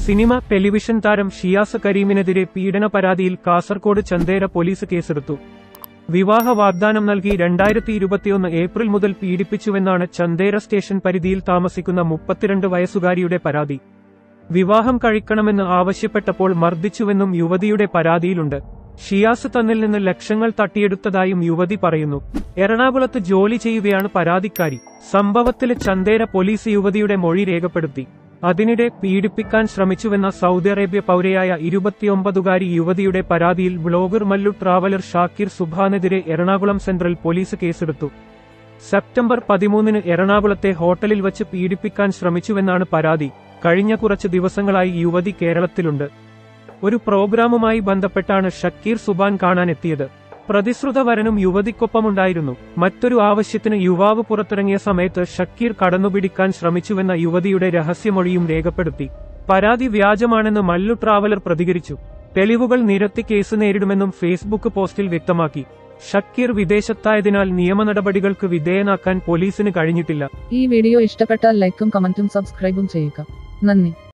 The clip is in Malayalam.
സിനിമ ടെലിവിഷൻ താരം ഷിയാസ് കരീമിനെതിരെ പീഡന പരാതിയിൽ കാസർകോട് ചന്തേര പോലീസ് കേസെടുത്തു വിവാഹ വാഗ്ദാനം നൽകി രണ്ടായിരത്തി ഇരുപത്തിയൊന്ന് ഏപ്രിൽ മുതൽ പീഡിപ്പിച്ചുവെന്നാണ് ചന്തേര സ്റ്റേഷൻ പരിധിയിൽ താമസിക്കുന്ന മുപ്പത്തിരണ്ട് വയസ്സുകാരിയുടെ പരാതി വിവാഹം കഴിക്കണമെന്ന് ആവശ്യപ്പെട്ടപ്പോൾ മർദ്ദിച്ചുവെന്നും യുവതിയുടെ പരാതിയിലുണ്ട് ഷിയാസ് തന്നിൽ നിന്ന് ലക്ഷങ്ങൾ തട്ടിയെടുത്തതായും യുവതി പറയുന്നു എറണാകുളത്ത് ജോലി ചെയ്യുകയാണ് പരാതിക്കാരി സംഭവത്തില് ചന്തേര പോലീസ് യുവതിയുടെ മൊഴി രേഖപ്പെടുത്തി അതിനിടെ പീഡിപ്പിക്കാൻ ശ്രമിച്ചുവെന്ന സൗദി അറേബ്യ പൗരയായ ഇരുപത്തിയൊമ്പതുകാരി യുവതിയുടെ പരാതിയിൽ ബ്ലോഗർ മല്ലു ട്രാവലർ ഷാക്കിർ സുബാനെതിരെ എറണാകുളം സെൻട്രൽ പോലീസ് കേസെടുത്തു സെപ്റ്റംബർ പതിമൂന്നിന് എറണാകുളത്തെ ഹോട്ടലിൽ വച്ച് പീഡിപ്പിക്കാൻ ശ്രമിച്ചുവെന്നാണ് പരാതി കഴിഞ്ഞ കുറച്ച് ദിവസങ്ങളായി യുവതി കേരളത്തിലുണ്ട് ഒരു പ്രോഗ്രാമുമായി ബന്ധപ്പെട്ടാണ് ഷക്കീർ സുബാൻ കാണാനെത്തിയത് പ്രതിശ്രുത വരനും യുവതിക്കൊപ്പമുണ്ടായിരുന്നു മറ്റൊരു ആവശ്യത്തിന് യുവാവ് പുറത്തിറങ്ങിയ സമയത്ത് ഷക്കീർ കടന്നുപിടിക്കാൻ ശ്രമിച്ചുവെന്ന യുവതിയുടെ രഹസ്യമൊഴിയും രേഖപ്പെടുത്തി പരാതി വ്യാജമാണെന്ന് മല്ലു ട്രാവലർ പ്രതികരിച്ചു തെളിവുകൾ നിരത്തി കേസ് നേരിടുമെന്നും ഫേസ്ബുക്ക് പോസ്റ്റിൽ വ്യക്തമാക്കി ഷക്കീർ വിദേശത്തായതിനാൽ നിയമ നടപടികൾക്ക് വിധേയനാക്കാൻ പോലീസിന് കഴിഞ്ഞിട്ടില്ല ഈ വീഡിയോ ഇഷ്ടപ്പെട്ടാൽ ലൈക്കും കമന്റും സബ്സ്ക്രൈബും ചെയ്യുക നന്ദി